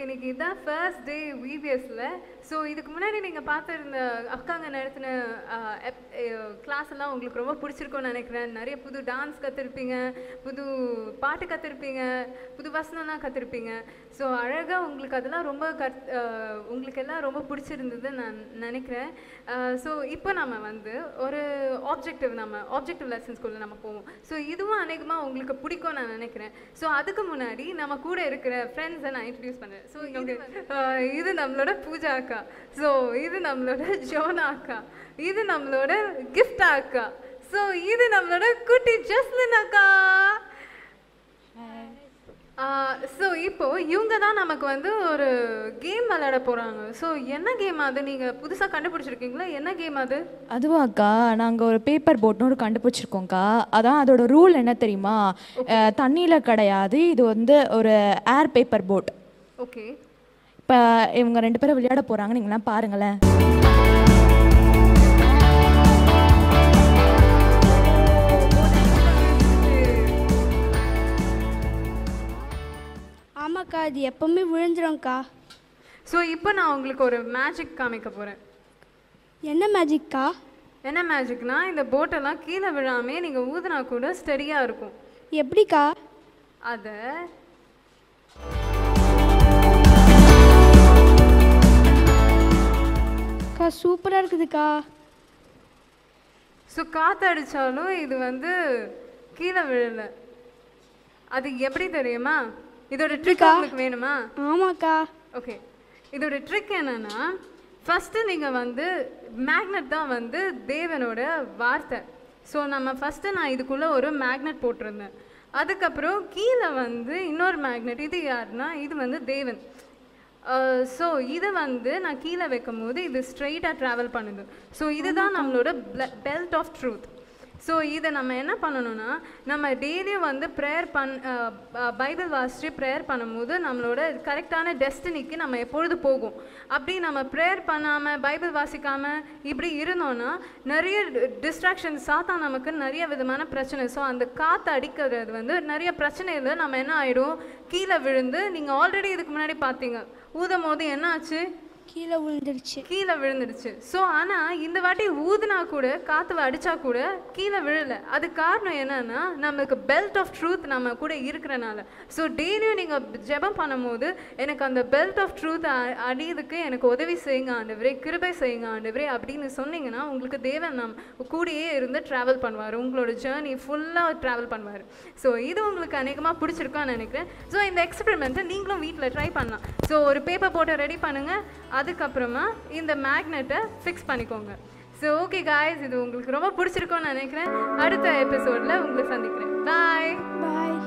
உங்களுக்கு இன்னைக்கு இதான் ஃபர்ஸ்ட் டே விபிஎஸ்ல ஸோ இதுக்கு முன்னாடி நீங்கள் பார்த்துருந்த அக்காங்க நடத்தின கிளாஸ் எல்லாம் உங்களுக்கு ரொம்ப பிடிச்சிருக்கும்னு நினைக்கிறேன் நிறைய புது டான்ஸ் கற்றுருப்பீங்க புது பாட்டு கற்றுருப்பீங்க புது வசனம்லாம் கற்றுருப்பீங்க ஸோ அழகாக உங்களுக்கு அதெல்லாம் ரொம்ப கத் அஹ், உங்களுக்கு எல்லாம் ரொம்ப பிடிச்சிருந்தது நான் நினைக்கிறேன் ஸோ இப்போ நம்ம வந்து ஒரு ஆப்ஜெக்டிவ் நம்ம ஆப்ஜெக்டிவ் லெசன்ஸ்குள்ளே நம்ம போவோம் ஸோ இதுவும் அநேகமாக உங்களுக்கு பிடிக்கும் நான் நினைக்கிறேன் ஸோ அதுக்கு முன்னாடி நம்ம கூட இருக்கிற ஃப்ரெண்ட்ஸை நான் இன்ட்ரடியூஸ் பண்ணுறேன் ஸோ இது அஹ், இது நம்மளோட பூஜா அக்கா ஸோ இது நம்மளோட ஜோனா அக்கா இது நம்மளோட கிஃப்டா அக்கா ஸோ இது நம்மளோட குட்டி ஜஸ்லின் அக்கா ஸோ இப்போ இவங்க தான் நமக்கு வந்து ஒரு கேம் விளையாட போகிறாங்க ஸோ என்ன கேம் அது நீங்கள் புதுசாக கண்டுபிடிச்சிருக்கீங்களா என்ன கேம் அது அதுவாக்கா நாங்கள் ஒரு பேப்பர் போட்னு ஒரு கண்டுபிடிச்சிருக்கோங்க்கா அதான் அதோட ரூல் என்ன தெரியுமா தண்ணியில் கிடையாது இது வந்து ஒரு ஏர் பேப்பர் போட் ஓகே இப்போ இவங்க ரெண்டு பேரும் விளையாட போகிறாங்க நீங்களாம் பாருங்களேன் ஆமாக்கா இது எப்பவுமே விழுந்துரும்க்கா ஸோ இப்போ நான் உங்களுக்கு ஒரு மேஜிக் காமிக்க போகிறேன் என்ன மேஜிக்கா என்ன மேஜிக்னா இந்த போட்டெல்லாம் கீழே விழாமே நீங்கள் ஊதுனா கூட ஸ்டடியாக இருக்கும் எப்படிக்கா அதை அக்கா சூப்பராக இருக்குதுக்கா ஸோ காற்று அடித்தாலும் இது வந்து கீழே விழல அது எப்படி தெரியுமா இதோட ட்ரிக் உங்களுக்கு வேணுமா ஆமாக்கா ஓகே இதோட ட்ரிக் என்னன்னா ஃபஸ்ட்டு நீங்கள் வந்து மேக்னெட் தான் வந்து தேவனோட வார்த்தை ஸோ நம்ம ஃபஸ்ட்டு நான் இதுக்குள்ளே ஒரு மேக்னெட் போட்டிருந்தேன் அதுக்கப்புறம் கீழே வந்து இன்னொரு மேக்னெட் இது யாருன்னா இது வந்து தேவன் ஸோ இதை வந்து நான் கீழே வைக்கும் போது இது ஸ்ட்ரெயிட்டாக ட்ராவல் பண்ணுது ஸோ இதுதான் நம்மளோட பெல்ட் ஆஃப் ட்ரூத் ஸோ இதை நம்ம என்ன பண்ணணும்னா நம்ம டெய்லியும் வந்து ப்ரேயர் பண் பைபிள் வாசித்து ப்ரேயர் பண்ணும்போது நம்மளோட கரெக்டான டெஸ்டினிக்கு நம்ம எப்பொழுது போகும் அப்படி நம்ம ப்ரேயர் பண்ணாமல் பைபிள் வாசிக்காமல் இப்படி இருந்தோம்னா நிறைய டிஸ்ட்ராக்ஷன் சாத்தா நமக்கு நிறைய விதமான பிரச்சனை ஸோ அந்த காற்று அடிக்கிறது வந்து நிறைய பிரச்சனையில் நம்ம என்ன ஆகிடும் கீழே விழுந்து நீங்கள் ஆல்ரெடி இதுக்கு முன்னாடி பார்த்தீங்க ஊதும் போது என்ன ஆச்சு கீழே விழுந்துருச்சு கீழே விழுந்துடுச்சு ஸோ ஆனால் இந்த வாட்டி ஊதுனா கூட காற்று அடித்தா கூட கீழே விழல அது காரணம் என்னன்னா நமக்கு பெல்ட் ஆஃப் ட்ரூத் நம்ம கூட இருக்கிறனால ஸோ டெய்லியும் நீங்கள் ஜெபம் பண்ணும்போது எனக்கு அந்த பெல்ட் ஆஃப் ட்ரூத் அடியதுக்கு எனக்கு உதவி செய்யுங்க ஆண்டவரே கிருபை செய்யுங்க ஆண்டவரே அப்படின்னு சொன்னீங்கன்னா உங்களுக்கு தேவன் நம் கூடயே இருந்து ட்ராவல் பண்ணுவார் உங்களோட ஜேர்னி ஃபுல்லாக ட்ராவல் பண்ணுவார் ஸோ இது உங்களுக்கு அநேகமாக பிடிச்சிருக்கான்னு நினைக்கிறேன் ஸோ இந்த எக்ஸ்பெரிமெண்ட்டை நீங்களும் வீட்டில் ட்ரை பண்ணலாம் ஸோ ஒரு பேப்பர் போட்டு ரெடி பண்ணுங்கள் அதுக்கப்புறமா இந்த மேக்னெட்டை ஃபிக்ஸ் பண்ணிக்கோங்க ஸோ ஓகே காய்ஸ் இது உங்களுக்கு ரொம்ப பிடிச்சிருக்கும்னு நினைக்கிறேன் அடுத்த எபிசோடில் உங்களை சந்திக்கிறேன் பாய் பாய்